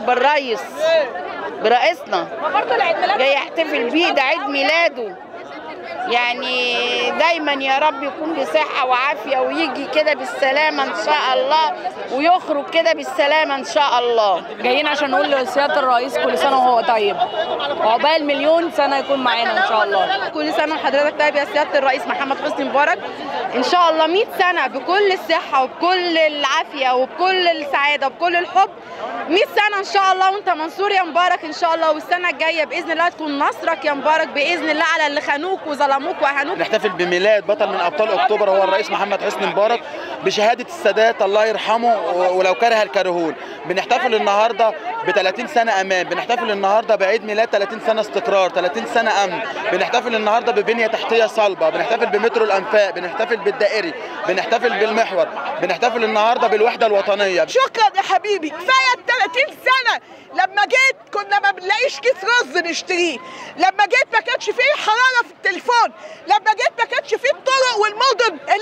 بالريس برئيسنا جاي يحتفل بيه ده عيد ميلاده يعني دايما يا رب يكون بصحة وعافية ويجي كده بالسلامة إن شاء الله ويخرج كده بالسلامة إن شاء الله جايين عشان نقول لسياده الرئيس كل سنه وهو طيب وعقبال مليون سنه يكون معانا ان شاء الله كل سنه وحضرتك طيب يا سياده الرئيس محمد حسني مبارك ان شاء الله 100 سنه بكل الصحه وبكل العافيه وبكل السعاده وبكل الحب 100 سنه ان شاء الله وانت منصور يا مبارك ان شاء الله والسنه الجايه باذن الله تكون نصرك يا مبارك باذن الله على اللي خانوك وظلموك واهانوك نحتفل بميلاد بطل من ابطال اكتوبر هو الرئيس محمد حسني مبارك بشهاده السادات الله يرحمه و- ولو كره الكرهون بنحتفل النهارده ب 30 سنه امان بنحتفل النهارده بعيد ميلاد 30 سنه استقرار 30 سنه امن بنحتفل النهارده ببنيه تحتيه صلبه بنحتفل بمترو الانفاق بنحتفل بالدائري بنحتفل بالمحور بنحتفل النهارده بالوحده الوطنيه شكرا يا حبيبي كفايه ال 30 سنه لما جيت كنا ما بنلاقيش كيس رز نشتريه لما جيت ما كانش فيه حراره في التليفون لما جيت ما كانش فيه الطرق والمدن